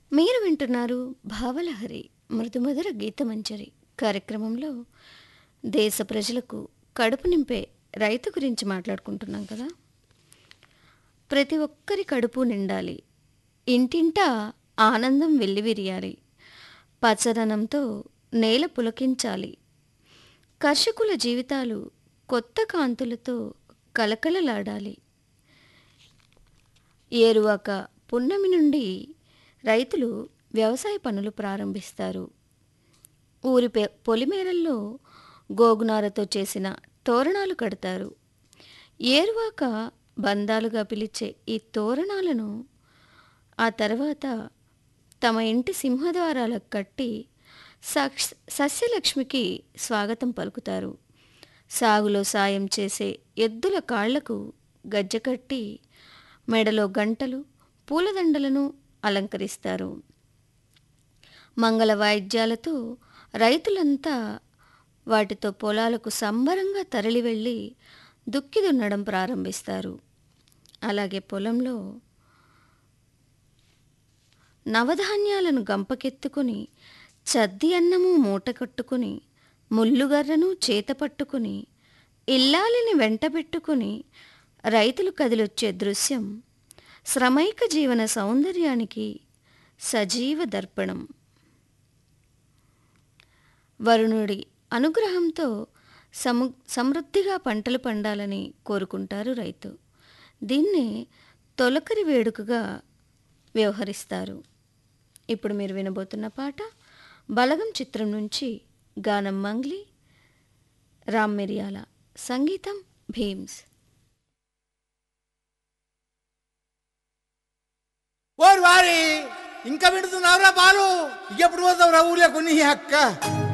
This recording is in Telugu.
మీరు వింటున్నారు భావలహరి మృదుమధుర గీతమంజరి కార్యక్రమంలో దేశ ప్రజలకు కడుపు నింపే రైతు గురించి మాట్లాడుకుంటున్నాం కదా ప్రతి ఒక్కరి కడుపు నిండాలి ఇంటింటా ఆనందం వెల్లివిరియాలి పచ్చదనంతో నేల పులకించాలి కర్షకుల జీవితాలు కొత్త కాంతులతో కలకలలాడాలి ఏరువాక పున్నమి నుండి రైతులు వ్యవసాయ పనులు ప్రారంభిస్తారు ఊరి పె పొలిమేరల్లో గోగునారతో చేసిన తోరణాలు కడతారు ఏరువాక బంధాలుగా పిలిచే ఈ తోరణాలను ఆ తర్వాత తమ ఇంటి సింహద్వారాలకు కట్టి సక్ష సస్యలక్ష్మికి స్వాగతం పలుకుతారు సాగులో సాయం చేసే ఎద్దుల కాళ్లకు గజ్జకట్టి మెడలో గంటలు పూలదండలను అలంకరిస్తారు మంగళ వాయిద్యాలతో రైతులంతా వాటితో పొలాలకు సంబరంగా తరలి వెళ్ళి దుక్కి దున్నడం ప్రారంభిస్తారు అలాగే పొలంలో నవధాన్యాలను గంపకెత్తుకుని చద్ది అన్నము మూట కట్టుకుని ముల్లుగర్రను చేత పట్టుకుని ఇల్లాలిని వెంటబెట్టుకుని రైతులు కదిలొచ్చే దృశ్యం శ్రమైక జీవన సౌందర్యానికి సజీవ దర్పణం వరుణుడి అనుగ్రహంతో సము సమృద్ధిగా పంటలు పండాలని కోరుకుంటారు రైతు దీన్నే తొలకరి వేడుకగా వ్యవహరిస్తారు ఇప్పుడు మీరు వినబోతున్న పాట బలగం చిత్రం నుంచి గానం మంగ్లీ రామ్ మిరియాల సంగీతం భీమ్స్ ఓరి వారి ఇంకా వింటున్నావురా బాలు ఎప్పుడు పోతావురా ఊర్లో కొన్ని అక్క